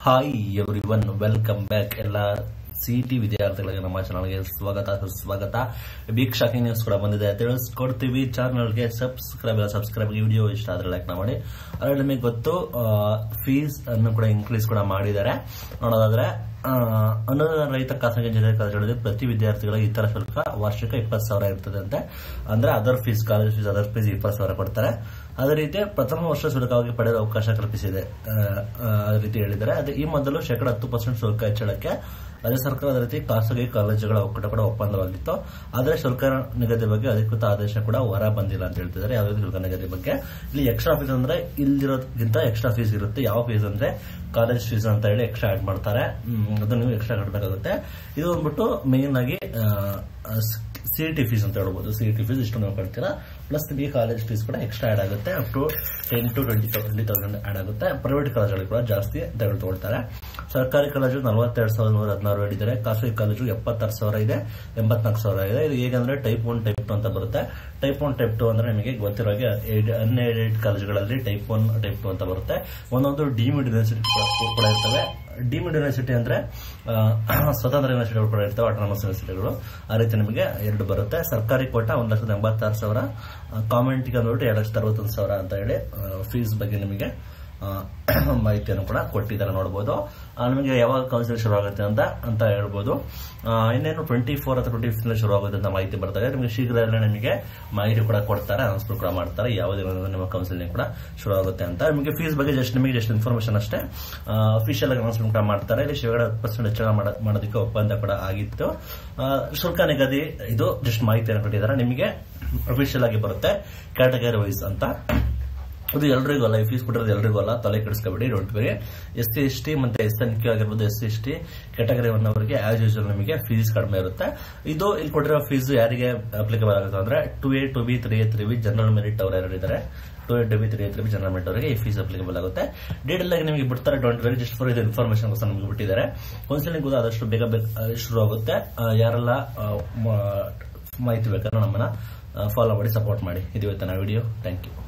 hi everyone welcome back ಎಲ್ಲ C T ವಿದ್ಯಾರ್ಥಿಗಳಿಗೆ ನಮ್ಮ ಚಾನಲ್ಗೆ ಸ್ವಾಗತ ಸುಸ್ವಾಗತ ಬಿಗ್ ಶಾಕಿಂಗ್ ನ್ಯೂಸ್ ಕೂಡ ಬಂದಿದೆ ತಿಳಿಸ್ಕೊಡ್ತೀವಿ ಚಾನಲ್ಗೆ ಸಬ್ಸ್ಕ್ರೈಬ್ ಸಬ್ಸ್ಕ್ರೈಬ್ ವಿಡಿಯೋ ಇಷ್ಟ ಆದ್ರೆ ಲೈಕ್ ಮಾಡಿ ಅದರಲ್ಲಿ ನಿಮಗೆ ಗೊತ್ತು ಫೀಸ್ ಅನ್ನು ಕೂಡ ಇನ್ಕ್ರೀಸ್ ಕೂಡ ಮಾಡಿದ್ದಾರೆ ನೋಡೋದಾದ್ರೆ ಆ, ಅನುದಾನ ರಹಿತ ಖಾಸಗಿ ಇಂಜಿನಿಯರಿಂಗ್ ಕಾಲೇಜುಗಳಲ್ಲಿ ಪ್ರತಿ ವಿದ್ಯಾರ್ಥಿಗಳಿಗೆ ಇತರ ಶುಲ್ಕ ವಾರ್ಷಿಕ ಇಪ್ಪತ್ತು ಸಾವಿರ ಇರ್ತದೆ ಅಂತೆ ಅಂದ್ರೆ other fees college fees other fees ಇಪ್ಪತ್ತು ಸಾವಿರ ಕೊಡ್ತಾರೆ ಅದೇ ರೀತಿ ಪ್ರಥಮ ವರ್ಷ ಶುಲ್ಕವಾಗಿ ಪಡೆಯಲು ಅವಕಾಶ ಕಲ್ಪಿಸಿದೆ ಆ, ಆ, ಅದೇ ರೀತಿ ಹೇಳಿದ್ದಾರೆ ಅದೇ ಈ ಮೊದಲು ಶೇಕಡ ಹತ್ತು ಪರ್ಸೆಂಟ್ ಶುಲ್ಕ ಹೆಚ್ಚಳಕ್ಕೆ ರಾಜ್ಯ ಸರ್ಕಾರ ಅದೇ ರೀತಿ ಖಾಸಗಿ ಕಾಲೇಜುಗಳ ಒಕ್ಕೂಟ ಕೂಡ ಒಪ್ಪಂದವಾಗಿತ್ತು ಆದರೆ ಶುಲ್ಕ ನಿಗದಿ ಬಗ್ಗೆ ಅಧಿಕೃತ ಆದೇಶ ಕೂಡ ಹೊರ ಬಂದಿಲ್ಲ ಅಂತ ಹೇಳ್ತಿದ್ದಾರೆ ಯಾವುದೇ ಶುಲ್ಕ ನಿಗದಿ ಬಗ್ಗೆ ಇಲ್ಲಿ ಎಕ್ಸ್ಟ್ರಾ ಫೀಸ್ ಅಂದ್ರೆ ಇಲ್ದಿರೋದಕ್ಕಿಂತ ಎಕ್ಸ್ಟ್ರಾ ಫೀಸ್ ಇರುತ್ತೆ ಯಾವ ಫೀಸ್ ಅಂದ್ರೆ ಕಾಲೇಜ್ ಫೀಸ್ ಅಂತ ಹೇಳಿ ಎಕ್ಸ್ಟ್ರಾ ಆಡ್ ಮಾಡ್ತಾರೆ ಹ್ಮ್, ಅದನ್ನ ನೀವು ಎಕ್ಸ್ಟ್ರಾ ಕಟ್ಟಬೇಕಾಗುತ್ತೆ ಇದು ಬಂದ್ಬಿಟ್ಟು ಮೇನ್ ಆಗಿ ಸಿ ಟಿ ಫೀಸ್ ಅಂತ ಹೇಳ್ಬೋದು ಸಿ ಟಿ ಫೀಸ್ ಇಷ್ಟು ನೀವು ಕಟ್ತೀರಾ ಪ್ಲಸ್ ನಿಮಗೆ ಕಾಲೇಜ್ ಫೀಸ್ ಕೂಡ ಎಕ್ಸ್ಟ್ರಾ ಆಡ್ ಆಗುತ್ತೆ up to ten to twenty twenty thousand add ಆಗುತ್ತೆ ಪ್ರೈವೇಟ್ ಕಾಲೇಜುಗಳಿಗೆ ಕೂಡ ಜಾಸ್ತಿ ತೆಗೆದುಕೊಳ್ತಾರೆ ಸರ್ಕಾರಿ ಕಾಲೇಜು ನಲವತ್ತೆರಡು ಸಾವಿರದ ನೂರ ಹದಿನಾರು ಹೇಳಿದ್ದಾರೆ ಖಾಸಗಿ ಕಾಲೇಜು ಎಪ್ಪತ್ತಾರು ಸಾವಿರ ಇದೆ ಎಂಬತ್ನಾಲ್ಕು ಸಾವಿರ ಇದೆ ಇದು ಹೇಗಂದ್ರೆ ಟೈಪ್ ಒನ್ ಟೈಪ್ ಟು ಅಂತ ಬರುತ್ತೆ ಟೈಪ್ ಒನ್ ಟೈಪ್ ಟು ಅಂದ್ರೆ ನಿಮಗೆ ಗೊತ್ತಿರೋ ಹಾಗೆ ಅನ್ಎಡೆಡ್ ಕಾಲೇಜುಗಳಲ್ಲಿ ಟೈಪ್ ಒನ್ ಟೈಪ್ ಟು ಅಂತ ಬರುತ್ತೆ ಒಂದೊಂದು ಡಿಮಿಡ್ ಯೂನಿವರ್ಸಿಟಿ ಕೂಡ ಇರ್ತವೆ ಡಿಮಿಡ್ ಯೂನಿವರ್ಸಿಟಿ ಅಂದ್ರೆ ಆ, ಸ್ವತಂತ್ರ ಯೂನಿವರ್ಸಿಟಿಗಳು ಕೂಡ ಇರ್ತವೆ ಆಟೋನಮಸ್ ಯೂನಿವರ್ಸಿಟಿಗಳು ಆ ರೀತಿ ನಿಮಗೆ ಎರಡು ಬರುತ್ತೆ ಸರ್ಕಾರಿ ಕೋಟ ಒಂದ್ ಲಕ್ಷದ ಎಂಬತ್ತಾರು ಸಾವಿರ ಕಾಮೆಂಟ್ಗೆ ಅಂದ್ಬಿಟ್ಟು ಎರಡು ಲಕ್ಷದ ಅರವತ್ತೊಂದು ಸಾವಿರ ಅಂತ ಹೇಳಿ ಫೀಸ್ ಬಗ್ಗೆ ನಿಮಗೆ ಆ, ಮಾಹಿತಿಯನ್ನು ಕೂಡ ಕೊಟ್ಟಿದ್ದಾರೆ ನೋಡಬಹುದು ಆ, ನಿಮಗೆ ಯಾವಾಗ ಕೌನ್ಸಿಲಿಂಗ್ ಶುರು ಆಗುತ್ತೆ ಅಂತ ಅಂತ ಹೇಳ್ಬೋದು ಆ, ಇನ್ನೇನು ಟ್ವೆಂಟಿ ಫೋರ್ ಅಥವಾ ಟ್ವೆಂಟಿ ಫಿಫ್ತ್ ಶುರು ಆಗುತ್ತೆ ಅಂತ ಮಾಹಿತಿ ಬರ್ತಾರೆ ನಿಮಗೆ ಶೀಘ್ರದಲ್ಲೇ ನಿಮಗೆ ಮಾಹಿತಿ ಕೂಡ ಕೊಡ್ತಾರೆ ಅನೌನ್ಸ್ಮೆಂಟ್ ಕೂಡ ಮಾಡ್ತಾರೆ ಯಾವ ದಿನದಿಂದ ನಿಮ್ಮ ಕೌನ್ಸಿಲಿಂಗ್ ಕೂಡ ಶುರು ಆಗುತ್ತೆ ಅಂತ ನಿಮಗೆ ಫೀಸ್ ಬಗ್ಗೆ ಜಸ್ಟ್ ನಿಮಗೆ ಜಸ್ಟ್ ಇನ್ಫಾರ್ಮೇಶನ್ ಅಷ್ಟೇ ಅಫಿಷಿಯಲ್ ಆಗಿ ಅನೌನ್ಸ್ಮೆಂಟ್ ಕೂಡ ಮಾಡ್ತಾರೆ ಇಲ್ಲಿ ಶೇಕಡ ಪರ್ಸೆಂಟ್ ಹೆಚ್ಚಳ ಮಾಡ- ಮಾಡೋದಕ್ಕೆ ಒಪ್ಪಂದ ಕೂಡ ಆಗಿತ್ತು ಆ, ಶುಲ್ಕ ನಿಗದಿ ಇದು ಜಸ್ಟ್ ಮಾಹಿತಿಯನ್ನು ಕೊಟ್ಟಿದ್ದಾರೆ ನಿಮಗೆ ಅಫಿಷಿಯಲ್ ಆಗಿ ಬರುತ್ತೆ ಕ್ಯಾಟಗರಿ ವೈಸ್ ಅಂತ ಅದು ಎಲ್ರಿಗೂ ಅಲ್ಲ ಈ ಫೀಸ್ ಕೊಟ್ಟಿರೋದು ಎಲ್ರಿಗೂ ಅಲ್ಲ ತಲೆ ಕೆಡಿಸ್ಕೋಬೇಡಿ don't worry S C S T ಮತ್ತೆ ಎಸ್ ಎನ್ ಕ್ಯೂ ಆಗಿರ್ಬೋದು S C S T category one ಅವರಿಗೆ ಆಸ್ ಯೂಶುವಲ್ ನಿಮಗೆ ಫೀಸ್ ಕಡಿಮೆ ಇರುತ್ತೆ ಇದು ಇಲ್ಲಿ ಕೊಟ್ಟಿರೋ ಫೀಸ್ ಯಾರಿಗೆ ಅಪ್ಲಿಕೇಬಲ್ ಆಗುತ್ತೆ ಅಂದ್ರೆ two A two B three A three B general merit ಅವರು ಯಾರಿದ್ದಾರೆ two A two B three A three B general merit ಅವರಿಗೆ ಈ ಫೀಸ್ ಅಪ್ಲಿಕೇಬಲ್ ಆಗುತ್ತೆ ಡೀಟೇಲ್ ಆಗಿ ನಿಮಗೆ ಬಿಡ್ತಾರೆ ಡೋಂಟ್ ವೆರಿ ಜಸ್ಟ್ ಫಾರ್ ಇದು ಇನ್ಫಾರ್ಮೇಶನ್ ಗೋಸ್ಕರ ನಿಮಗೆ ಬಿಟ್ಟಿದ್ದಾರೆ ಕೌನ್ಸಿಲಿಂಗ್ ಕೂಡ ಆದಷ್ಟು ಬೇಗ ಬೇಗ ಆ, ಶುರು ಆಗುತ್ತೆ ಆ, ಯಾರೆಲ್ಲ ಆ, ಮ- ಮಾಹಿತಿ ಬೇಕಾದ್ರೆ ನಮ್ಮನ್ನ ಫಾಲೋ ಮಾಡಿ ಸಪೋರ್ಟ್ ಮಾಡಿ ಇದು ಇವತ್ತಿನ ವಿಡಿಯೋ ಥ್ಯಾಂಕ್ ಯು